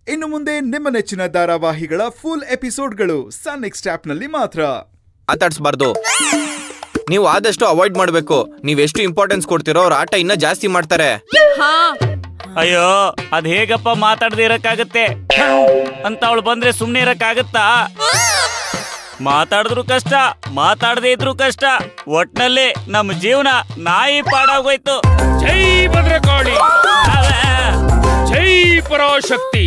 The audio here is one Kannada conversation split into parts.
ಇನ್ನು ಮುಂದೆ ನಿಮ್ಮ ನೆಚ್ಚಿನ ಧಾರಾವಾಹಿಗಳ ಫುಲ್ ಎಪಿಸೋಡ್ಗಳು ಸನ್ ನೆಕ್ಸ್ಟ್ ಆಪ್ನಲ್ಲಿ ಮಾತ್ರ ಮಾತಾಡ್ಸ್ಬಾರ್ದು ನೀವು ಆದಷ್ಟು ಅವಾಯ್ಡ್ ಮಾಡಬೇಕು ನೀವು ಎಷ್ಟು ಇಂಪಾರ್ಟೆನ್ಸ್ ಕೊಡ್ತೀರೋ ಅವ್ರ ಆಟ ಇನ್ನ ಜಾಸ್ತಿ ಮಾಡ್ತಾರೆ ಹಾ ಅಯ್ಯೋ ಅದ್ ಹೇಗಪ್ಪ ಮಾತಾಡದೆ ಇರಕ್ಕಾಗತ್ತೆ ಅಂತ ಅವಳು ಬಂದ್ರೆ ಸುಮ್ನೆ ಇರಕ್ಕಾಗತ್ತಾ ಮಾತಾಡಿದ್ರು ಕಷ್ಟ ಮಾತಾಡದೇ ಇದ್ರು ಕಷ್ಟ ಒಟ್ನಲ್ಲಿ ನಮ್ಮ ಜೀವನ ನಾಯಿ ಪಾಡಾಗೋಯ್ತು ಜೈ ಭದ್ರಕಾಳಿ ಜೈ ಪರಾಶಕ್ತಿ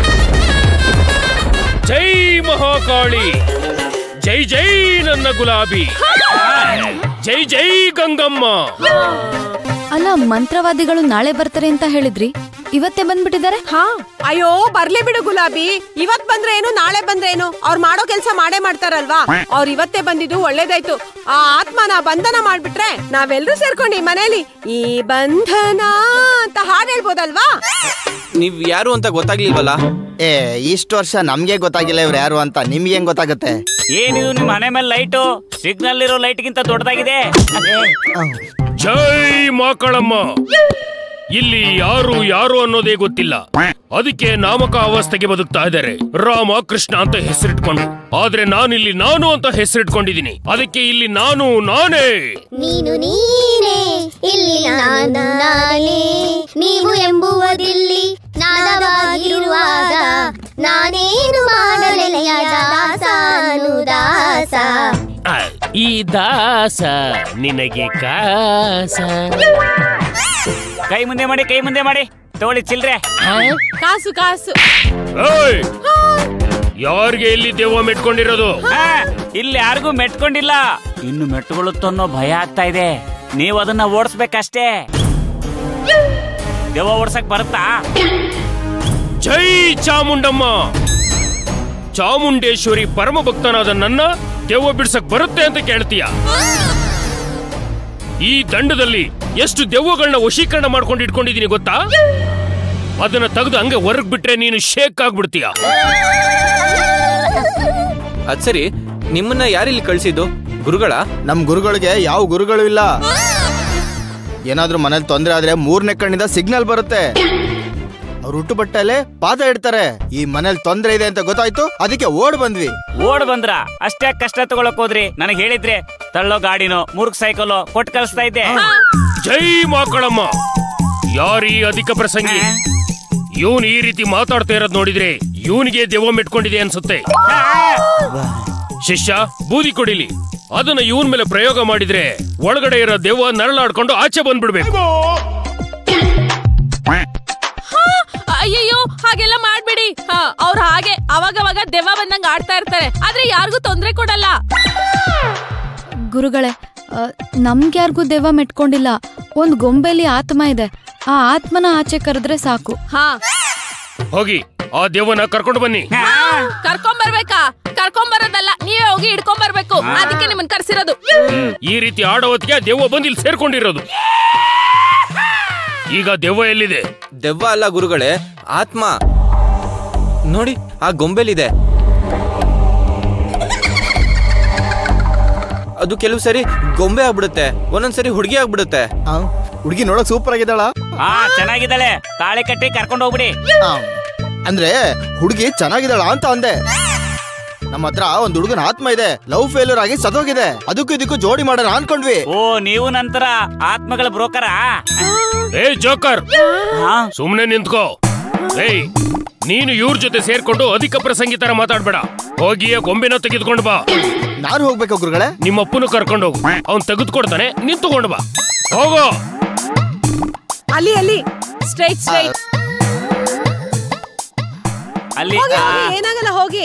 ಜೈ ಮಹಾಕಾಳಿ ಜೈ ಜೈ ನನ್ನ ಗುಲಾಬಿ ಜೈ ಜೈ ಗಂಗಮ್ಮ ಅಲ್ಲ ಮಂತ್ರವಾದಿಗಳು ನಾಳೆ ಬರ್ತಾರೆ ಅಂತ ಹೇಳಿದ್ರಿ ಇವತ್ತೇ ಬಂದ್ಬಿಟ್ಟಿದ್ದಾರೆ ಹಾ ಅಯ್ಯೋ ಬರ್ಲಿ ಬಿಡು ಗುಲಾಬಿ ಇವತ್ ಬಂದ್ರೆ ಏನು ನಾಳೆ ಬಂದ್ರೆ ಏನು ಅವ್ರು ಮಾಡೋ ಕೆಲ್ಸ ಮಾಡೇ ಮಾಡ್ತಾರಲ್ವಾ ಅವ್ರು ಇವತ್ತೇ ಬಂದಿದ್ದು ಒಳ್ಳೇದಾಯ್ತು ಆ ಆತ್ಮನ ಬಂಧನ ಮಾಡ್ಬಿಟ್ರೆ ನಾವೆಲ್ರೂ ಸೇರ್ಕೊಂಡು ಈ ಮನೇಲಿ ಈ ಬಂಧನ ಅಂತ ಹಾಡ್ ಹೇಳ್ಬೋದಲ್ವಾ ನೀವ್ ಯಾರು ಅಂತ ಗೊತ್ತಾಗ್ಲಿಲ್ವಲ್ಲ ಏ ಇಷ್ಟು ವರ್ಷ ನಮ್ಗೆ ಗೊತ್ತಾಗಿಲ್ಲ ಇವ್ರು ಯಾರು ಅಂತ ನಿಮ್ಗೆ ಹೆಂಗ್ ಗೊತ್ತಾಗುತ್ತೆ ಏನಿದು ನಿಮ್ ಮನೆ ಮೇಲೆ ಲೈಟು ಸಿಗ್ನಲ್ ಇರೋ ಲೈಟ್ ಗಿಂತ ದೊಡ್ಡದಾಗಿದೆ ಜೈ ಮಾಕಳಮ್ಮ ಇಲ್ಲಿ ಯಾರು ಯಾರು ಅನ್ನೋದೇ ಗೊತ್ತಿಲ್ಲ ಅದಕ್ಕೆ ನಾಮಕ ಅವಸ್ಥೆಗೆ ಬದುಕ್ತಾ ಇದ್ದಾರೆ ರಾಮ ಕೃಷ್ಣ ಅಂತ ಹೆಸರಿಟ್ಕೊಂಡು ಆದ್ರೆ ನಾನಿಲ್ಲಿ ನಾನು ಅಂತ ಹೆಸರಿಟ್ಕೊಂಡಿದ್ದೀನಿ ಅದಕ್ಕೆ ಇಲ್ಲಿ ನಾನು ನಾನೇ ನೀನು ನೀನೇ ಇಲ್ಲಿ ನಾನು ನಾನೇ ನೀವು ಎಂಬುವುದಿಲ್ಲಿ ನಾದವಾಗಿರುವಾಗ ನಾನೇನು ಮಾಡಲೆಲೆಯ ದಾಸಾನು ದಾಸ ಆ, ಈ ದಾಸ ನಿನಗೆ ಕಾಸ ಕೈ ಮುಂದೆ ಮಾಡಿ ಕೈ ಮುಂದೆ ಮಾಡಿ ತಗೊಳ್ಳಿ ಚಿಲ್ರೆ ಕಾಸು ಕಾಸು ಏಯ್! ಯಾರ್ಗೆ ಇಲ್ಲಿ ದೆವ್ವ ಮೆಟ್ಕೊಂಡಿರೋದು ಆ, ಇಲ್ಲಿ ಯಾರಿಗೂ ಮೆಟ್ಕೊಂಡಿಲ್ಲ ಇನ್ನು ಮೆಟ್ಕೊಳ್ಳುತ್ತೋ ಅನ್ನೋ ಭಯ ಆಗ್ತಾ ಇದೆ ನೀವು ಅದನ್ನ ಓಡಿಸ್ಬೇಕಷ್ಟೇ ದೆವ್ವ ಓಡ್ಸಕ್ ಬರುತ್ತಾ ಜೈ ಚಾಮುಂಡಮ್ಮ ಚಾಮುಂಡೇಶ್ವರಿ ಪರಮ ಭಕ್ತನಾದ ನನ್ನ ದೆವ್ವ ಬಿಡ್ಸಕ್ ಬರುತ್ತೆ ಅಂತ ಕೇಳ್ತೀಯ ಈ ದಂಡದಲ್ಲಿ ಎಷ್ಟು ದೆವ್ವಗಳನ್ನ ವಶೀಕರಣ ಮಾಡ್ಕೊಂಡು ಇಟ್ಕೊಂಡಿದೀನಿ ಗೊತ್ತಾ ಅದನ್ನ ತೆಗೆದು ಹಂಗೆ ಹೊರಗ್ ಬಿಟ್ರೆ ನೀನು ಶೇಕ್ ಆಗ್ಬಿಡ್ತೀಯ ಅದ್ ಸರಿ ನಿಮ್ಮನ್ನ ಯಾರಿಲ್ಲಿ ಕಳ್ಸಿದ್ದು ಗುರುಗಳ ನಮ್ ಗುರುಗಳಿಗೆ ಯಾವ ಗುರುಗಳು ಇಲ್ಲ ಏನಾದ್ರೂ ಮನೇಲಿ ತೊಂದ್ರೆ ಆದ್ರೆ ಮೂರನೇ ಕಣ್ಣಿಂದ ಸಿಗ್ನಲ್ ಬರುತ್ತೆ ಅವ್ರು ಹುಟ್ಟು ಬಟ್ಟೆಲೆ ಪಾದ ಇಡ್ತಾರೆ ಈ ಮನೇಲಿ ತೊಂದ್ರೆ ಇದೆ ಅಂತ ಗೊತ್ತಾಯ್ತು ಅದಕ್ಕೆ ಓಡ್ ಬಂದ್ವಿ ಓಡ್ ಬಂದ್ರ ಅಷ್ಟೇ ಕಷ್ಟ ತಗೊಳಕ್ ಹೋದ್ರಿ ನನಗೆ ಹೇಳಿದ್ರೆ ತಳ್ಳೋ ಗಾಡಿನೋ ಮುರುಗ್ ಸೈಕಲ್ ಕೊಟ್ಟು ಕಳಿಸ್ತಾ ಇದ್ದೆ ಜೈ ಮಾಕಳಮ್ಮ ಯಾರೀ ಅಧಿಕ ಪ್ರಸಂಗಿ ಇವನ್ ಈ ರೀತಿ ಮಾತಾಡ್ತಾ ಇರೋದ್ ನೋಡಿದ್ರೆ ಇವನಿಗೆ ದೆವ್ವ ಮೆಟ್ಕೊಂಡಿದೆ ಅನ್ಸುತ್ತೆ ಶಿಷ್ಯ ಬೂದಿ ಕೊಡಿಲಿ ಅದನ್ನ ಇವನ್ ಮೇಲೆ ಪ್ರಯೋಗ ಮಾಡಿದ್ರೆ ಒಳಗಡೆ ಇರೋ ದೆವ್ವ ನರಳಾಡ್ಕೊಂಡು ಆಚೆ ಬಂದ್ಬಿಡ್ಬೇಕು ಅಯ್ಯಯ್ಯೋ ಹಾಗೆಲ್ಲ ಮಾಡ್ಬಿಡಿ ಅವ್ರು ಹಾಗೆ ಅವಾಗವಾಗ ದೆವ್ವ ಬಂದಂಗ ಆಡ್ತಾ ಇರ್ತಾರೆ ಆದ್ರೆ ಯಾರಿಗೂ ತೊಂದ್ರೆ ಕೊಡಲ್ಲ ಗುರುಗಳೇ ಆ, ನಮ್ಗ್ಯಾರ್ಗೂ ದೆವ್ವ ಮೆಟ್ಕೊಂಡಿಲ್ಲ ಒಂದ್ ಗೊಂಬೆಲಿ ಆತ್ಮ ಇದೆ ಆ ಆತ್ಮನ ಆಚೆ ಕರೆದ್ರೆ ಸಾಕು ಹಾ ಹೋಗಿ ಆ ದೆವ್ವನ ಕರ್ಕೊಂಡು ಬನ್ನಿ ಕರ್ಕೊಂಡ್ ಬರ್ಬೇಕಾ ಕರ್ಕೊಂಡ್ ಬರೋದಲ್ಲ ನೀವೇ ಹೋಗಿ ಹಿಡ್ಕೊಂಡ್ ಬರ್ಬೇಕು ಅದಕ್ಕೆ ನಿಮ್ಮನ್ ಕರ್ಸಿರೋದು ಈ ರೀತಿ ಆಡೋ ಹೊತ್ತಿಗೆ ಆ ದೆವ್ವ ಬಂದು ಇಲ್ಲಿ ಸೇರ್ಕೊಂಡಿರೋದು ಈಗ ದೆವ್ವ ಎಲ್ಲಿದೆ ದೆವ್ವ ಅಲ್ಲ ಗುರುಗಳೇ ಆತ್ಮ ನೋಡಿ ಆ ಗೊಂಬೆಲಿದೆ ಅದು ಕೆಲವು ಸರಿ ಗೊಂಬೆ ಆಗ್ಬಿಡುತ್ತೆ ಒಂದೊಂದ್ಸರಿ ಹುಡುಗಿ ಆಗ್ಬಿಡುತ್ತೆ ಹುಡುಗಿ ನೋಡಕ್ ಸೂಪರ್ ಆಗಿದ್ದಾಳ ಹಾ ಚೆನ್ನಾಗಿದ್ದಾಳೆ ತಾಳಿ ಕಟ್ಟಿ ಕರ್ಕೊಂಡು ಹೋಗ್ಬಿಡಿ ಆ, ಅಂದ್ರೆ ಹುಡುಗಿ ಚೆನ್ನಾಗಿದ್ದಾಳ ಅಂತ ಅಂದೆ ನಮ್ಮ ಹತ್ರ ಒಂದ್ ಹುಡುಗನ ಆತ್ಮ ಇದೆ ಲವ್ ಫೇಲ್ಯೂರ್ ಆಗಿ ಸದೋಗಿದೆ ಅದಕ್ಕೂ ಇದಕ್ಕೂ ಜೋಡಿ ಮಾಡೋಣ ಅನ್ಕೊಂಡ್ವಿ ಓ ನೀವು ನಂತರ ಆತ್ಮಗಳ ಬ್ರೋಕರಾ ಏ ಜೋಕರ್ ಹಾ ಸುಮ್ನೆ ನಿಂತ್ಕೋ ಏಯ್ ನೀನು ಇವ್ರ ಜೊತೆ ಸೇರ್ಕೊಂಡು ಅಧಿಕ ಪ್ರಸಂಗಿ ತರ ಮಾತಾಡ್ಬೇಡ ಹೋಗಿ ಆ ಗೊಂಬೆನ ತೆಗೆದುಕೊಂಡು ಬಾ ನಾನು ಹೋಗ್ಬೇಕು ಗುರುಗಳೇ ನಿಮ್ಮ ಅಪ್ಪನು ಕರ್ಕೊಂಡು ಹೋಗು ಅವ್ನ್ ತೆಗೆದುಕೊಡ್ತಾನೆ ನಿನ್ ತಗೊಂಡು ಬಾ ಹೋಗೋ ಅಲ್ಲಿ ಅಲ್ಲಿ ಸ್ಟ್ರೈಟ್ ಸ್ಟ್ರೈಟ್ ಅಲ್ಲಿ ಹೋಗಿ ಆ, ಹೋಗಿ ಏನಾಗಲ್ಲ ಹೋಗಿ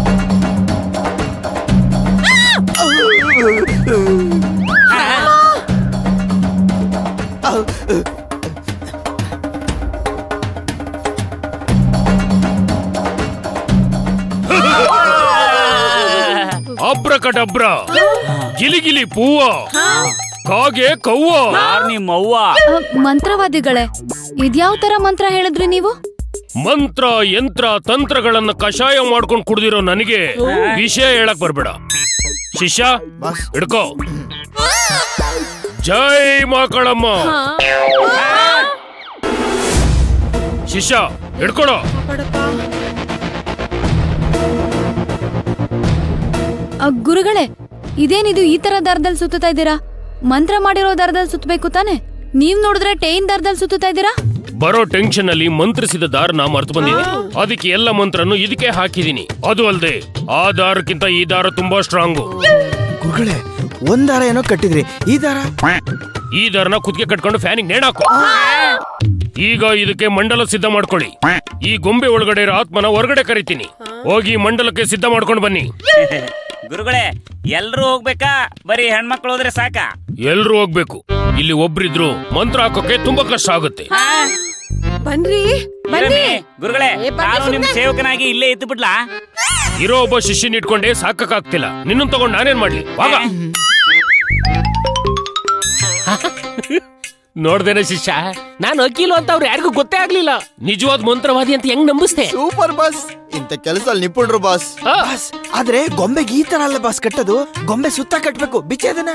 ಅಬ್ರಕಡಬ್ರ ಗಿಲಿಗಿಲಿ ಪೂವ ಕಾಗೆ ಕವ್ವ ಯಾರ್ ನಿಮ್ ಅವ್ವ ಆ, ಮಂತ್ರವಾದಿಗಳೇ ಇದ್ಯಾವ ತರ ಮಂತ್ರ ಹೇಳಿದ್ರಿ ನೀವು ಮಂತ್ರ ಯಂತ್ರ ತಂತ್ರಗಳನ್ನ ಕಷಾಯ ಮಾಡ್ಕೊಂಡು ಕುಡ್ದಿರೋ ನನಗೆ ವಿಷಯ ಹೇಳಕ್ ಬರ್ಬೇಡ ಶಿಷ್ಯ ಹಿಡ್ಕೋ ಜೈ ಮಾಕಳಮ್ಮ ಶಿಷ್ಯ ಹಿಡ್ಕೊಳೋ ಅ, ಗುರುಗಳೇ ಇದೇನಿದು ಈ ತರ ದಾರದಲ್ಲಿ ಸುತ್ತುತ್ತಾ ಇದ್ದೀರಾ ಮಂತ್ರ ಮಾಡಿರೋ ದಾರದಲ್ಲಿ ಸುತ್ತಬೇಕು ತಾನೆ ನೀವ್ ನೋಡಿದ್ರೆ ಟೇನ್ ದಾರದಲ್ಲಿ ಸುತ್ತುತ್ತಾ ಇದ್ದೀರಾ ಬರೋ ಟೆನ್ಷನ್ ಅಲ್ಲಿ ಮಂತ್ರಿಸಿದ ದಾರನ ಮರ್ತು ಬಂದಿದ್ದೀನಿ ಅದಕ್ಕೆ ಎಲ್ಲ ಮಂತ್ರನು ಇದಕ್ಕೆ ಹಾಕಿದೀನಿ ಅದು ಅಲ್ದೆ ಆ ದಾರಕ್ಕಿಂತ ಈ ದಾರ ತುಂಬಾ ಸ್ಟ್ರಾಂಗು ಗುರುಗಳೇ ಒಂದ್ ದಾರ ಏನೋ ಕಟ್ಟಿದ್ರಿ ಈ ದಾರ ಈ ದಾರನ ಕುತ್ತಿಗೆ ಕಟ್ಕೊಂಡು ಫ್ಯಾನಿಗೆ ನೇಣಾಕು ಈಗ ಇದಕ್ಕೆ ಮಂಡಲ ಸಿದ್ಧ ಮಾಡ್ಕೊಳ್ಳಿ ಈ ಗೊಂಬೆ ಒಳಗಡೆ ಇರೋ ಆತ್ಮನ ಹೊರಗಡೆ ಕರಿತೀನಿ ಹೋಗಿ ಮಂಡಲಕ್ಕೆ ಸಿದ್ಧ ಮಾಡ್ಕೊಂಡು ಬನ್ನಿ ಗುರುಗಳೇ ಎಲ್ರೂ ಹೋಗ್ಬೇಕಾ ಬರೀ ಹೆಣ್ಮಕ್ಳು ಹೋದ್ರೆ ಸಾಕ ಎಲ್ರೂ ಹೋಗ್ಬೇಕು ಇಲ್ಲಿ ಒಬ್ರಿದ್ರು ಮಂತ್ರ ಹಾಕೋಕೆ ತುಂಬಾ ಕಷ್ಟ ಆಗುತ್ತೆ ಬನ್ರಿ ಬನ್ನಿ ಗುರುಗಳೇ ಏ, ಬನ್ನಿ ನಾನು ನಿಮ್ ಸುಮ್ನೆ. ಸೇವಕನಾಗಿ ಇಲ್ಲೇ ಇದ್ದು ಬಿಡ್ಲಾ ಇರೋ ಒಬ್ಬ ಶಿಷ್ಯನ್ ಇಟ್ಕೊಂಡೆ ಸಾಕಾಗ್ತಿಲ್ಲ ನಿನ್ನನ್ ತಗೊಂಡ್ ನಾನೇನ್ ಮಾಡ್ಲಿ ವಾಗ ನೋಡ್ದೇನೆ ಶಿಷ್ಯ ನಾನು ವಕೀಲು ಅಂತ ಅವ್ರು ಯಾರಿಗೂ ಗೊತ್ತೇ ಆಗ್ಲಿಲ್ಲ ನಿಜವಾದ ಮಂತ್ರವಾದಿ ಅಂತ ಹೆಂಗ್ ನಂಬಿಸ್ದೆ ಸೂಪರ್ ಬಾಸ್ ಇಂಥ ಕೆಲಸದಲ್ಲಿ ನಿಪುಣರು ಬಾಸ್ ಬಾಸ್ ಆದ್ರೆ ಗೊಂಬೆಗೆ ಈ ತರ ಅಲ್ಲ ಬಾಸ್ ಕಟ್ಟೋದು ಗೊಂಬೆ ಸುತ್ತ ಕಟ್ಬೇಕು ಬಿಚ್ಚೆ ಅದನ್ನ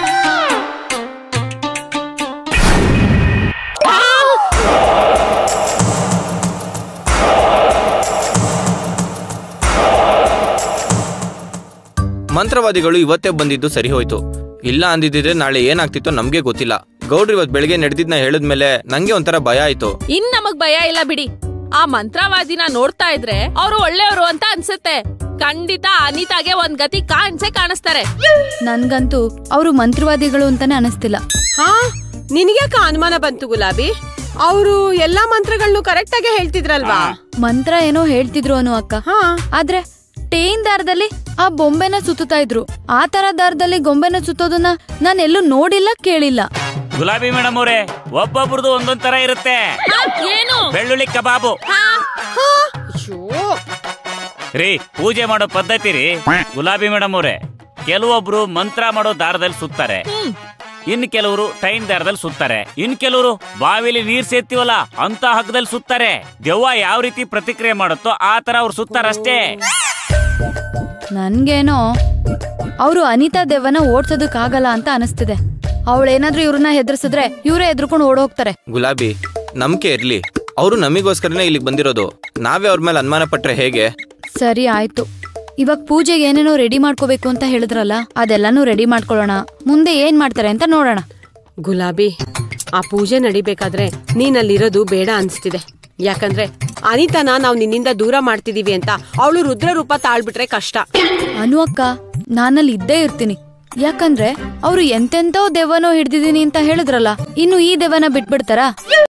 ಮಂತ್ರವಾದಿಗಳು ಇವತ್ತೇ ಬಂದಿದ್ದು ಸರಿ ಹೋಯ್ತು ಇಲ್ಲ ಅಂದಿದ್ರೆ ನಾಳೆ ಏನಾಗ್ತಿತ್ತೋ ನಮ್ಗೆ ಗೊತ್ತಿಲ್ಲ ಗೌಡ್ರು ಇವತ್ ಬೆಳಗ್ಗೆ ನಡೆದಿದ್ನ ಹೇಳಿದ್ಮೇಲೆ ನಂಗೆ ಒಂಥರ ಭಯ ಆಯ್ತು ಇನ್ ನಮಗ್ ಭಯ ಇಲ್ಲ ಬಿಡಿ ಆ ಮಂತ್ರವಾದಿನ ನೋಡ್ತಾ ಇದ್ರೆ ಅವ್ರು ಒಳ್ಳೆಯವರು ಅಂತ ಅನ್ಸುತ್ತೆ ಖಂಡಿತ ಅನಿತಾಗೆ ಒಂದ್ ಗತಿ ಕಾಣ್ಸೆ ಕಾಣಿಸ್ತಾರೆ ನನ್ಗಂತೂ ಅವರು ಮಂತ್ರವಾದಿಗಳು ಅಂತಾನೆ ಅನಿಸ್ತಿಲ್ಲ ಹಾ ನಿನಗ್ಯಾಕ ಅನುಮಾನ ಬಂತು ಗುಲಾಬಿ ಅವರು ಎಲ್ಲಾ ಮಂತ್ರಗಳನ್ನು ಕರೆಕ್ಟ್ ಆಗಿ ಹೇಳ್ತಿದ್ರಲ್ವಾ ಮಂತ್ರ ಏನೋ ಹೇಳ್ತಿದ್ರು ಅನು ಅಕ್ಕ ಹಾ ಆದ್ರೆ ಟೇನ್ ದಾರದಲ್ಲಿ ಆ ಬೊಂಬೆನ ಸುತ್ತುತ್ತಾ ಇದ್ರು ಆ ತರ ದಾರದಲ್ಲಿ ಗೊಂಬೆನ ಸುತ್ತೋದನ್ನ ನಾನ್ ಎಲ್ಲೂ ನೋಡಿಲ್ಲ ಕೇಳಿಲ್ಲ ಗುಲಾಬಿ ಮೇಡಮ್ ಅವರೇ ಒಬ್ಬೊಬ್ರದ್ದು ಒಂದೊಂದ್ ತರ ಇರುತ್ತೆ ಏನು ಬೆಳ್ಳುಳ್ಳಿ ಕಬಾಬು ಅಯ್ಯೋ ರೀ ಪೂಜೆ ಮಾಡೋ ಪದ್ಧತಿ ರೀ ಗುಲಾಬಿ ಮೇಡಮ್ ಅವರೇ ಕೆಲವೊಬ್ರು ಮಂತ್ರ ಮಾಡೋ ದಾರದಲ್ಲಿ ಸುತ್ತಾರೆ ಇನ್ ಕೆಲವರು ಟೈನ್ ದಾರದಲ್ಲಿ ಸುತ್ತಾರೆ ಇನ್ ಕೆಲವರು ಬಾವಿಲಿ ನೀರ್ ಸೇರ್ತೀವಲ್ಲ ಅಂತ ಹಗ್ಗದಲ್ಲಿ ಸುತ್ತಾರೆ ದೆವ್ವ ಯಾವ ರೀತಿ ಪ್ರತಿಕ್ರಿಯೆ ಮಾಡುತ್ತೋ ಆ ತರ ಅವ್ರು ಸುತ್ತಾರಷ್ಟೇ ನನ್ಗೇನೋ ಅವರು ಅನಿತಾ ದೆವ್ವನ ಓಡ್ಸೋದಕ್ಕಾಗಲ್ಲ ಅಂತ ಅನಿಸ್ತಿದೆ ಅವಳೇನಾದ್ರೂ ಇವ್ರನ್ನ ಹೆದರ್ಸಿದ್ರೆ ಇವರೇ ಎದ್ರುಕೊಂಡು ಓಡೋಗ್ತಾರೆ ಗುಲಾಬಿ ನಂಬಿಕೆ ಇರ್ಲಿ ಅವರು ನಮಿಗೋಸ್ಕರನೇ ಇಲ್ಲಿಗೆ ಬಂದಿರೋದು ನಾವೇ ಅವ್ರ ಮೇಲೆ ಅನುಮಾನ ಪಟ್ರೆ ಹೇಗೆ ಸರಿ ಆಯ್ತು ಇವಾಗ ಪೂಜೆಗೆ ಏನೇನೋ ರೆಡಿ ಮಾಡ್ಕೋಬೇಕು ಅಂತ ಹೇಳಿದ್ರಲ್ಲ ಅದೆಲ್ಲಾನು ರೆಡಿ ಮಾಡ್ಕೊಳ್ಳೋಣ ಮುಂದೆ ಏನ್ ಮಾಡ್ತಾರೆ ಅಂತ ನೋಡೋಣ ಗುಲಾಬಿ ಆ ಪೂಜೆ ನಡಿಬೇಕಾದ್ರೆ ನೀನಲ್ಲಿರೋದು ಬೇಡ ಅನ್ಸ್ತಿದೆ ಯಾಕಂದ್ರೆ ಅನಿತನ ನಾವ್ ನಿನ್ನಿಂದ ದೂರ ಮಾಡ್ತಿದೀವಿ ಅಂತ ಅವಳು ರುದ್ರ ರೂಪ ತಾಳ್ಬಿಟ್ರೆ ಕಷ್ಟ ಅನು ಅಕ್ಕ ನಾನಲ್ಲಿ ಇದ್ದೇ ಇರ್ತೀನಿ ಯಾಕಂದ್ರೆ ಅವ್ರು ಎಂತೆಂತೋ ದೆವ್ವನೋ ಹಿಡ್ದಿದೀನಿ ಅಂತ ಹೇಳಿದ್ರಲ್ಲ ಇನ್ನು ಈ ದೆವ್ವನ ಬಿಟ್ಬಿಡ್ತಾರಾ